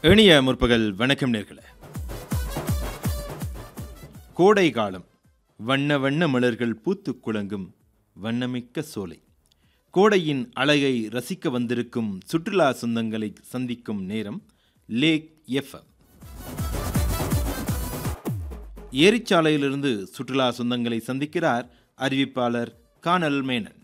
இனிய முற்பகல் வணக்கம் நேர்களே கோடை காலம் வண்ண வண்ண மலர்கள் பூத்துக் குலங்கும் வண்ணமிக்க சோலை கோடையின் அழகை ரசிக்க வந்திருக்கும் சுற்றுலா சொந்தங்களை சந்திக்கும் நேரம் லேக் எஃப்எம் ஏரிச்சாலையிலிருந்து சுற்றுலா சொந்தங்களை சந்திக்கிறார் அறிவிப்பாளர் கானல் மேனன்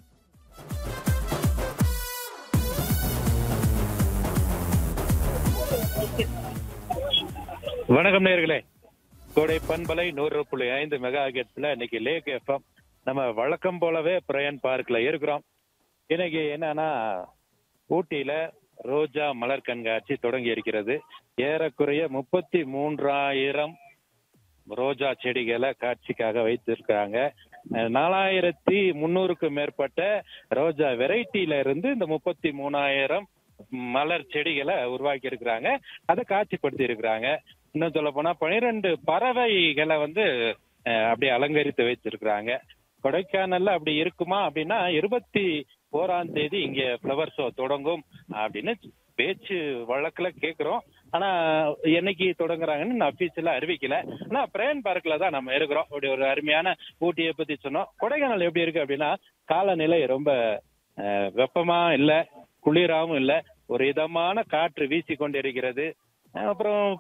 வணக்கம் நேர்களே கோடை பண்பலை நூறு புள்ளி ஐந்து மெகா ஹெட்ஸ்ல இன்னைக்கு லேக் எஃப்எம் நம்ம வழக்கம் போலவே பிரயன் பார்க்ல இருக்கிறோம் இன்னைக்கு என்னன்னா ஊட்டியில ரோஜா மலர் கண்காட்சி தொடங்கி இருக்கிறது ஏறக்குறைய முப்பத்தி மூன்றாயிரம் ரோஜா செடிகளை காட்சிக்காக வைத்திருக்காங்க அஹ் நாலாயிரத்தி முன்னூறுக்கும் மேற்பட்ட ரோஜா வெரைட்டில இருந்து இந்த முப்பத்தி மூணாயிரம் மலர் செடிகளை உருவாக்கி இருக்கிறாங்க அதை காட்சிப்படுத்தி இருக்கிறாங்க இன்னும் சொல்ல போனா பனிரெண்டு பறவைகளை வந்து அஹ், அப்படியே அலங்கரித்து வச்சிருக்கிறாங்க கொடைக்கானல்ல அப்படி இருக்குமா அப்படின்னா இருபத்தி ஓராம் தேதி இங்க ஃப்ளவர் ஷோ தொடங்கும் அப்படின்னு பேச்சு வழக்குல கேக்குறோம் ஆனா என்னைக்கு தொடங்குறாங்கன்னு நான் அபிஷியலா அறிவிக்கல ஆனா பிரேன் பார்க்ல தான் நம்ம இருக்கிறோம் அப்படி ஒரு அருமையான ஊட்டியை பத்தி சொன்னோம் கொடைக்கானல் எப்படி இருக்கு அப்படின்னா காலநிலை ரொம்ப அஹ், வெப்பமா இல்ல குளிராவும் இல்ல ஒரு இதமான காற்று வீசி கொண்டிருக்கிறது அஹ், அப்புறம்